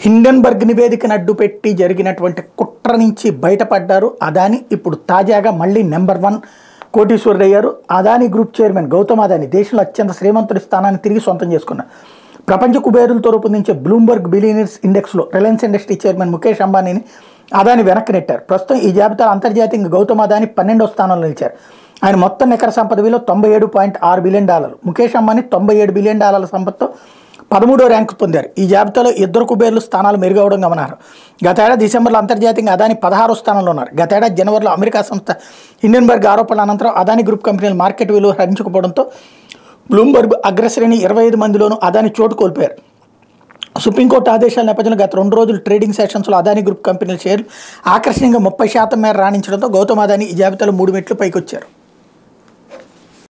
Hindenburg నివేదికను అడ్డుపెట్టి జరిగినటువంటి కుట్ర నుంచి బయటపడ్డారు అదాని ఇప్పుడు తాజాగా మళ్ళీ నెంబర్ వన్ కోటీశ్వరుడు అయ్యారు అదాని గ్రూప్ చైర్మన్ గౌతమ్ అదాని దేశంలో అత్యంత శ్రీమంతుడి స్థానాన్ని తిరిగి సొంతం చేసుకున్నారు ప్రపంచ కుబేరులతో రూపొందించే బ్లూంబర్గ్ బిలియనర్స్ ఇండెక్స్లో రిలయన్స్ ఇండస్ట్రీ చైర్మన్ ముఖేష్ అంబానీని అదాని వెనక్కి నెట్టారు ప్రస్తుతం ఈ జాబితాలో అంతర్జాతీయంగా గౌతమ్ అదాని పన్నెండో స్థానంలో నిలిచారు ఆయన మొత్తం నికర సంపద విలువ తొంభై ఏడు పాయింట్ ఆరు బిలియన్ డాలర్లు ముఖేష్ అంబానీ తొంభై ఏడు బిలియన్ డాలర్ల సంపదతో పదమూడో ర్యాంకు పొందారు ఈ జాబితాలో ఇద్దరు కుబేర్లు స్థానాలు మెరుగవడం గమనారు గతేడాది డిసెంబర్లో అంతర్జాతీయంగా అదాని పదహారో స్థానంలో ఉన్నారు గతేడాది జనవరిలో అమెరికా సంస్థ హిండెన్బర్గ్ ఆరోపణల అనంతరం అదాని గ్రూప్ కంపెనీలు మార్కెట్ విలువ హరించకపోవడంతో బ్లూంబర్గ్ అగ్రశ్రేణి ఇరవై ఐదు మందిలోనూ అదాని చోటు కోల్పోయారు సుప్రీంకోర్టు ఆదేశాల నేపథ్యంలో గత రెండు రోజులు ట్రేడింగ్ సెషన్స్లో అదాని గ్రూప్ కంపెనీల షేర్లు ఆకర్షణీయంగా ముప్పై శాతం మేర రాణించడంతో గౌతమ్ అదాని ఈ జాబితాలో మూడు మెట్లు పైకొచ్చారు